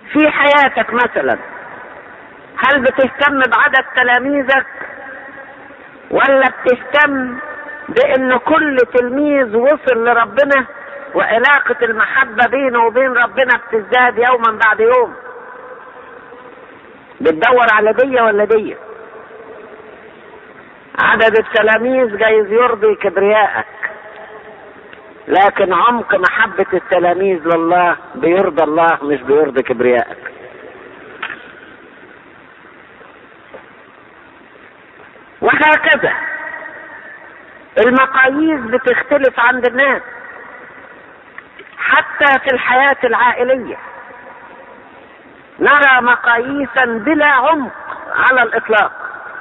في حياتك مثلا هل بتهتم بعدد تلاميذك ولا بتهتم بان كل تلميذ وصل لربنا وعلاقة المحبة بينه وبين ربنا بتزداد يوما بعد يوم بتدور على دية ولا دية عدد التلاميذ جايز يرضي كبريائك لكن عمق محبة التلاميذ لله بيرضى الله مش بيرضي كبريائك وهكذا المقاييس بتختلف عند الناس حتى في الحياة العائلية نرى مقاييسا بلا عمق على الإطلاق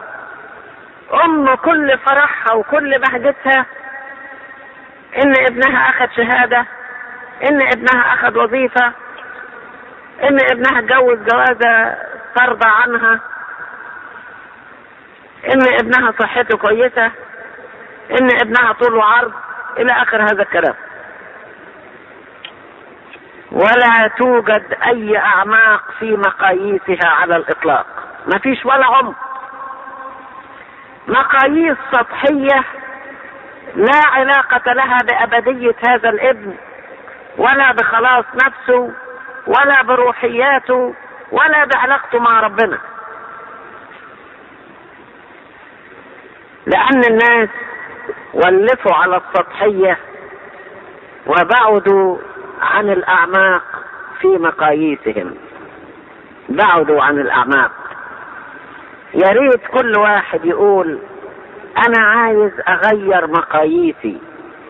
أم كل فرحها وكل بهجتها إن ابنها أخذ شهادة إن ابنها أخذ وظيفة إن ابنها اتجوز جوازة ترضى عنها إن ابنها صحته كويسة إن ابنها طول وعرض إلى آخر هذا الكلام ولا توجد أي أعماق في مقاييسها على الإطلاق ما فيش ولا عمق مقاييس سطحية لا علاقة لها بأبدية هذا الابن ولا بخلاص نفسه ولا بروحياته ولا بعلاقته مع ربنا لأن الناس ولفوا على السطحية وبعدوا عن الأعماق في مقاييسهم بعدوا عن الأعماق يا ريت كل واحد يقول أنا عايز أغير مقاييسي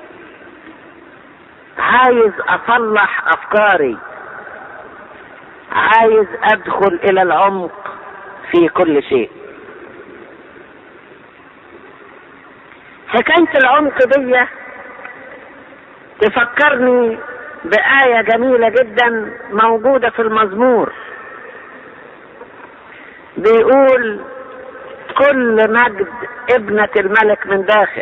عايز أصلح أفكاري عايز أدخل إلى العمق في كل شيء حكاية العمق دي تفكرني بآية جميلة جدا موجودة في المزمور بيقول كل مجد ابنة الملك من داخل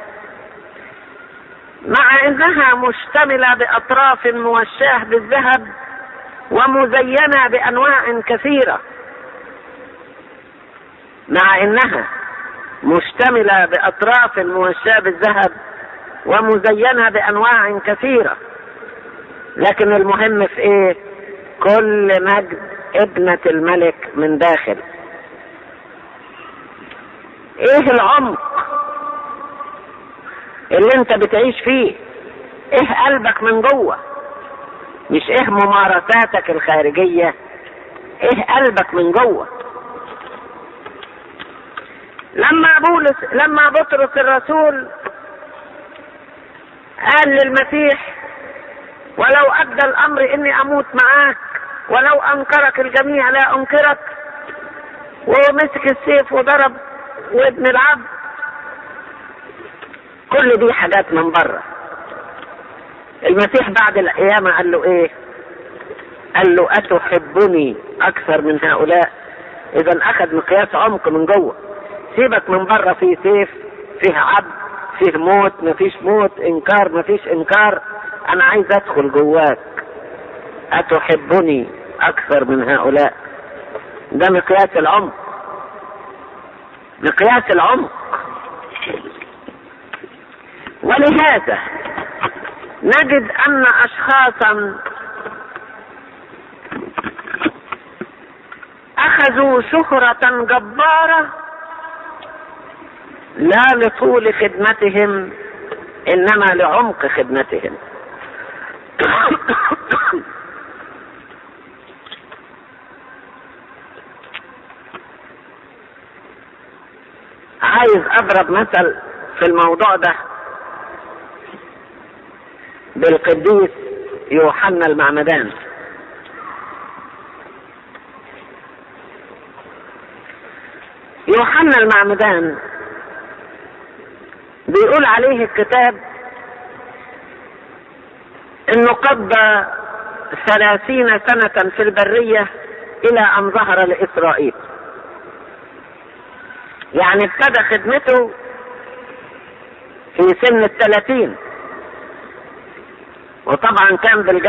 مع انها مشتملة باطراف موشاة بالذهب ومزينة بانواع كثيرة مع انها مشتملة باطراف موشاة بالذهب ومزينة بانواع كثيرة لكن المهم في ايه كل مجد ابنة الملك من داخل ايه العمق اللي انت بتعيش فيه ايه قلبك من جوه مش ايه ممارساتك الخارجية ايه قلبك من جوه لما بولس لما بطرس الرسول قال للمسيح ولو ادى الامر اني اموت معاك ولو انكرك الجميع لا انكرك ومسك السيف وضرب وابن العبد كل دي حاجات من بره المسيح بعد القيامة قال له ايه قال له اتحبني اكثر من هؤلاء اذا اخذ مقياس عمق من جوه سيبك من بره فيه سيف فيه عبد فيه موت مفيش موت انكار مفيش انكار انا عايز ادخل جواك اتحبني اكثر من هؤلاء ده مقياس العمق مقياس العمق ولهذا نجد ان اشخاصا اخذوا شهرة جبارة لا لطول خدمتهم انما لعمق خدمتهم عايز اضرب مثل في الموضوع ده بالقديس يوحنا المعمدان يوحنا المعمدان بيقول عليه الكتاب انه قضى ثلاثين سنة في البرية الى ان ظهر لاسرائيل يعني ابتدى خدمته في سن الثلاثين وطبعا كان بالجو